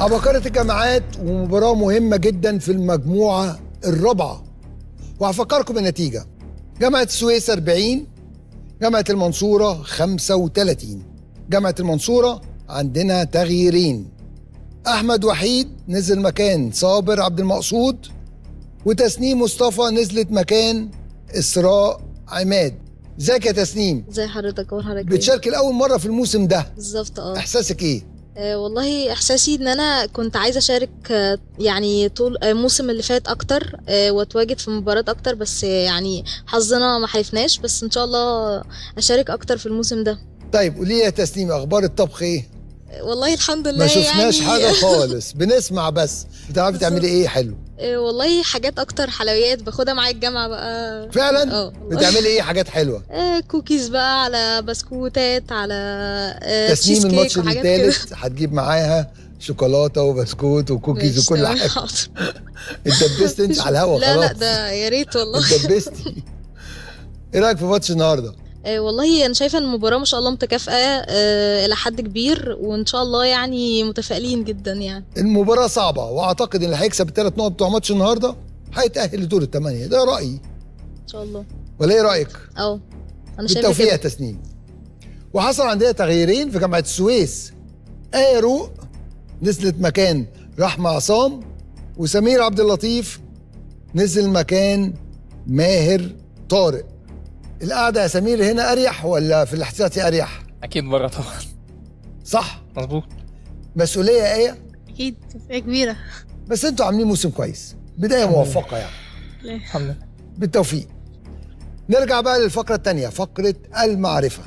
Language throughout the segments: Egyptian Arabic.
عباقرة الجامعات ومباراة مهمة جدا في المجموعة الرابعة وهفكركم بالنتيجة جامعة السويس 40 جامعة المنصورة 35 جامعة المنصورة عندنا تغييرين أحمد وحيد نزل مكان صابر عبد المقصود وتسنيم مصطفى نزلت مكان إسراء عماد ازيك يا تسنيم ازي حضرتك اخبار حضرتك إيه؟ بتشارك لأول مرة في الموسم ده بالظبط اه إحساسك إيه؟ آه، والله احساسي ان انا كنت عايزه اشارك آه، يعني طول آه، الموسم اللي فات اكتر آه، واتواجد في مباريات اكتر بس آه، يعني حظنا ما حلفناش بس ان شاء الله اشارك اكتر في الموسم ده طيب قولي لي يا تسنيم أخبار الطبخ إيه؟ آه، والله الحمد لله ما شفناش يعني حاجة خالص بنسمع بس بتعرفي تعملي إيه حلو آه، والله حاجات اكتر حلويات باخدها معايا الجامعه بقى فعلا اه والله. بتعملي إيه حاجات حلوة آه، كوكيز بقى على بسكوتات على آه، تسنيم تشيز الماتش كيك وحاجات كده. الثالث هتجيب معاها شوكولاته وبسكوت وكوكيز ماشي، وكل تمام، حاجه حاضر. اتدبست انت على الهوا لا خلاص لا ده يا ريت والله اتدبستي ايه رايك في ماتش النهارده؟ آه، والله انا شايفه ان المباراه ما شاء الله متكافئه آه، الى حد كبير وان شاء الله يعني متفائلين جدا يعني المباراه صعبه واعتقد ان اللي هيكسب الثلاث نقط بتوع ماتش النهارده هيتاهل لدور الثمانيه ده رايي ان شاء الله ولا ايه رايك؟ اه انا شايفه بالتوفيق يا كده تسنيم وحصل عندنا تغييرين في جامعه السويس آية روق نزلت مكان رحمة عصام وسمير عبد اللطيف نزل مكان ماهر طارق القعدة يا سمير هنا أريح ولا في الاحتياطي أريح؟ اكيد بره طبعا صح مظبوط مسؤولية يا آية اكيد تفرقه كبيره بس انتوا عاملين موسم كويس بداية موفقة يعني الحمد لله بالتوفيق نرجع بقى للفقرة الثانية فقرة المعرفة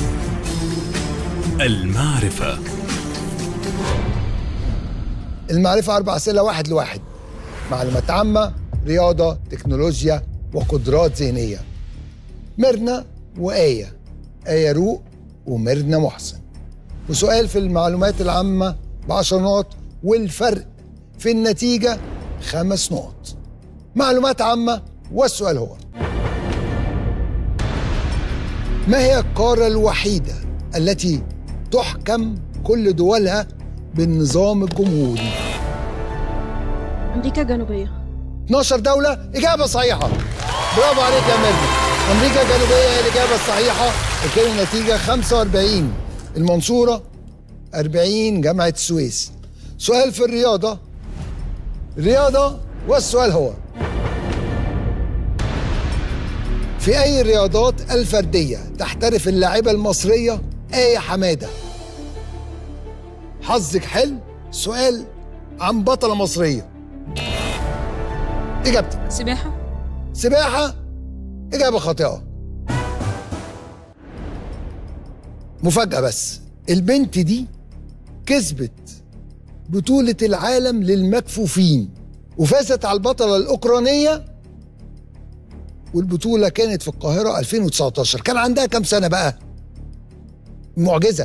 المعرفة المعرفة أربع أسئلة واحد لواحد معلومات عامة رياضة تكنولوجيا وقدرات ذهنية ميرنا وآية آية روق وميرنا محسن وسؤال في المعلومات العامة بعشر نقط والفرق في النتيجة خمس نقط معلومات عامة والسؤال هو ما هي القارة الوحيدة التي تحكم كل دولها بالنظام الجمهوري امريكا الجنوبيه 12 دولة إجابة صحيحة برافو عليك يا ميرنا أمريكا الجنوبية هي الإجابة الصحيحة وكان النتيجة 45 المنصورة 40 جامعة السويس سؤال في الرياضة رياضة والسؤال هو في أي الرياضات الفردية تحترف اللاعبة المصرية آية حمادة حظك حلو سؤال عن بطلة مصرية إجابتك سباحه سباحة إجابة خاطئة مفاجأة بس البنت دي كسبت بطولة العالم للمكفوفين وفازت على البطلة الأوكرانية والبطولة كانت في القاهرة 2019 كان عندها كام سنة بقى؟ معجزة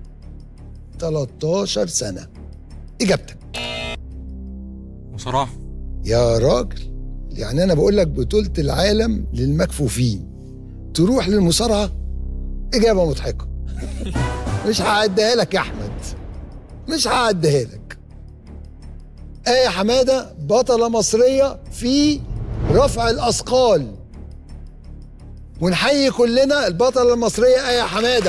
13 سنة إجابتك بصراحه يا راجل يعني انا بقول لك بطولة العالم للمكفوفين تروح للمصارعة إجابة مضحكة مش هعديها لك يا أحمد مش هعديها لك آية حمادة بطلة مصرية في رفع الأثقال ونحيي كلنا البطلة المصرية آية حمادة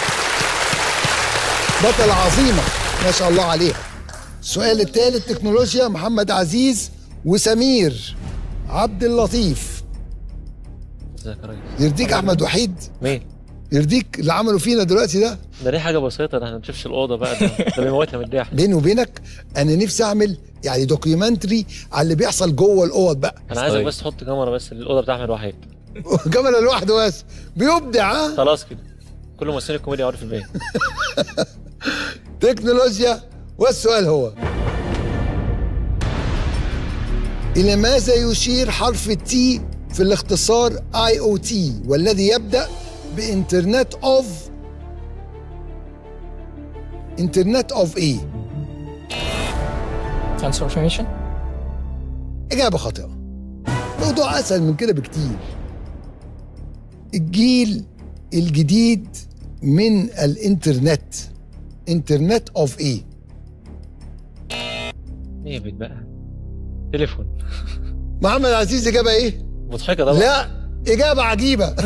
بطلة عظيمة ما شاء الله عليها السؤال الثالث تكنولوجيا محمد عزيز وسمير عبد اللطيف ازيك يا ريس يرضيك احمد وحيد مين يرضيك اللي عملوا فينا دلوقتي ده ده دي حاجه بسيطه ده احنا ما نشوفش الاوضه بقى ده ده بيموتنا من الضحك بيني وبينك انا نفسي اعمل يعني دوكيومنتري على اللي بيحصل جوه الاوض بقى انا عايزك بس تحط كاميرا بس للاوضه بتاع احمد وحيد كاميرا لوحده بس بيبدع ها خلاص كده كل ممثلين الكوميديا يقعدوا في البيت تكنولوجيا والسؤال هو إلى ماذا يشير حرف التي في الاختصار اي او تي والذي يبدأ بإنترنت اوف انترنت اوف ايه؟ ترانسفورميشن إجابة خاطئة موضوع أسهل من كده بكتير الجيل الجديد من الإنترنت إنترنت أوف إيه اهبط بقى تليفون محمد عزيز اجابه ايه مضحكه طبعا لا اجابه عجيبه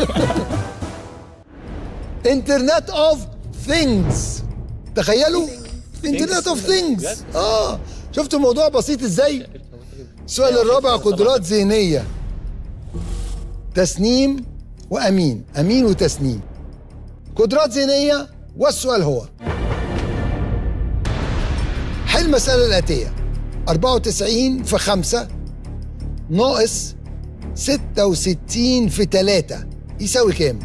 انترنت اوف ثينجز تخيلوا انترنت اوف ثينجز بجد؟ اه شفتوا الموضوع بسيط ازاي السؤال الرابع قدرات ذهنيه تسنيم وامين امين وتسنيم قدرات ذهنيه والسؤال هو حل المساله الاتيه 94 في 5 ناقص 66 في 3 يساوي كام؟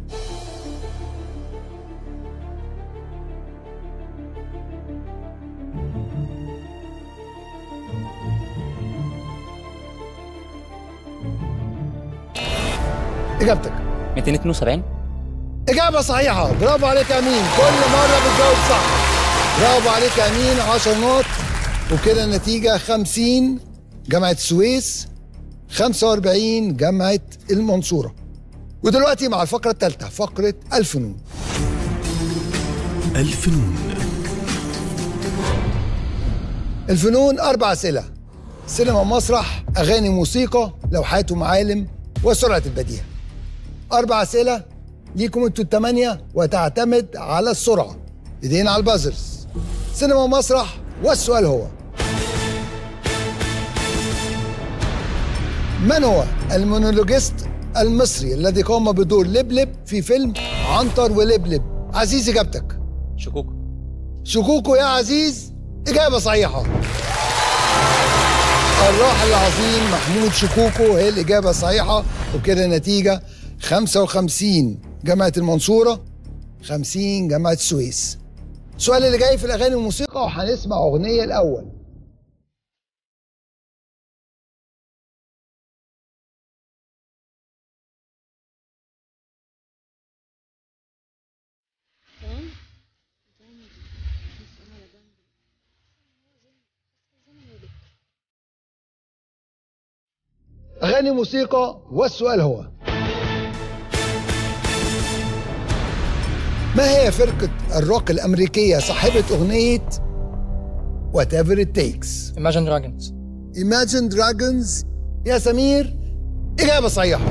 إجابتك 272 إجابة صحيحة برافو عليك يا أمين كل مرة بتجاوب صح برافو عليك يا أمين 10 نقط وكده النتيجة 50 جامعة السويس 45 جامعة المنصورة ودلوقتي مع الفقرة الثالثة فقرة الفنون الفنون الفنون أربع أسئلة سينما مسرح أغاني موسيقى لوحات ومعالم وسرعة البديهة أربع أسئلة ليكم انتوا التمانية وتعتمد على السرعة ايدينا على البازرز سينما مسرح والسؤال هو من هو المونولوجيست المصري الذي قام بدور لبلب في فيلم عنتر ولبلب عزيز إجابتك شكوكو شكوكو يا عزيز إجابة صحيحة الراحل العظيم محمود شكوكو هي الإجابة الصحيحة وكده النتيجة 55 جامعة المنصورة 50 جامعة السويس السؤال اللي جاي في الأغاني والموسيقى وهنسمع أغنية الأول أغاني موسيقى والسؤال هو ما هي فرقة الروك الأمريكية صاحبة أغنية Whatever It Takes Imagine Dragons Imagine Dragons يا سمير إجابة صحيحة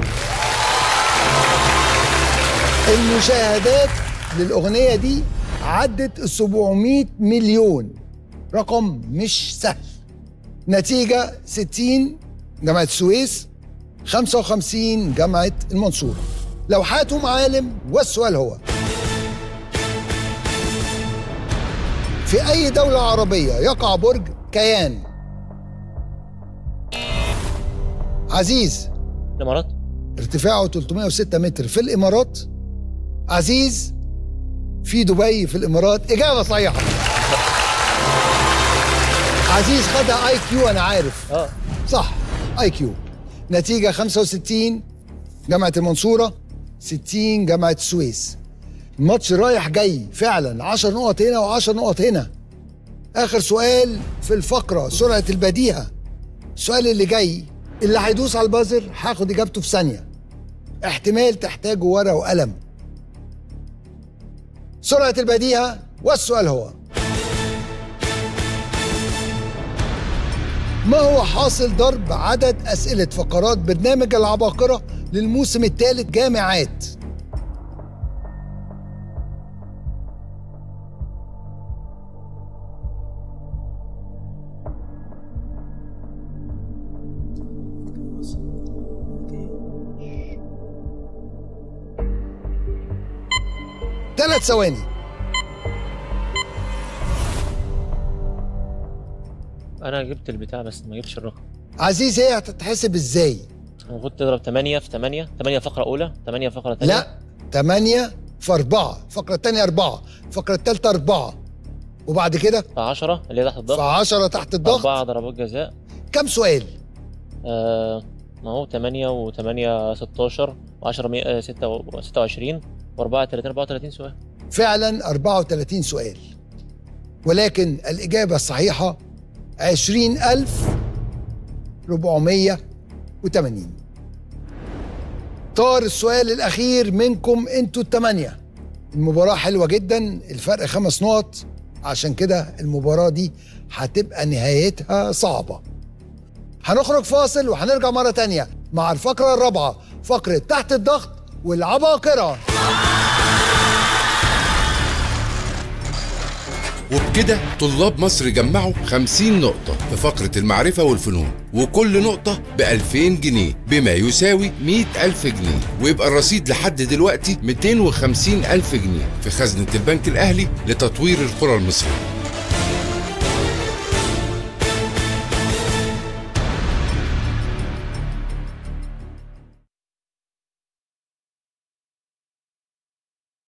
المشاهدات للأغنية دي عدت ال 700 مليون رقم مش سهل نتيجة 60 جامعة السويس 55 جامعة المنصورة لوحات ومعالم والسؤال هو في أي دولة عربية يقع برج كيان عزيز الامارات ارتفاعه 306 متر في الإمارات عزيز في دبي في الإمارات إجابة صحيحة عزيز خدها اي كيو أنا عارف اه صح اي كيو نتيجة 65 جامعة المنصورة 60 جامعة السويس الماتش رايح جاي فعلا 10 نقط هنا و10 نقط هنا آخر سؤال في الفقرة سرعة البديهة السؤال اللي جاي اللي هيدوس على البازر هاخد إجابته في ثانية احتمال تحتاجوا ورقة وقلم سرعة البديهة والسؤال هو ما هو حاصل ضرب عدد أسئلة فقرات برنامج العباقرة للموسم الثالث جامعات ثلاث ثواني انا جبت البتاع بس ما جبتش الرقم عزيز هي هتتحسب ازاي؟ المفروض تضرب 8 في 8 8 فقره اولى 8 فقره ثانيه لا 8 في 4 الفقرة الثانية 4 الفقرة الثالثة 4 وبعد كده في 10 اللي هي تحت في الضغط 10 تحت الضغط أربعة ضربات جزاء كم سؤال؟ آه ما هو 8 و8 16 و10 26 و4 30 34 سؤال فعلا 34 سؤال ولكن الإجابة الصحيحة 20480 طار السؤال الأخير منكم أنتوا التمانية المباراة حلوة جدا الفرق خمس نقط عشان كده المباراة دي هتبقى نهايتها صعبة هنخرج فاصل وهنرجع مرة تانية مع الفقرة الرابعة فقرة تحت الضغط والعباقرة وبكده طلاب مصر جمعوا 50 نقطة في فقرة المعرفة والفنون وكل نقطة ب 2000 جنيه بما يساوي 100 ألف جنيه ويبقى الرصيد لحد دلوقتي 250 ألف جنيه في خزنة البنك الأهلي لتطوير القرى المصرية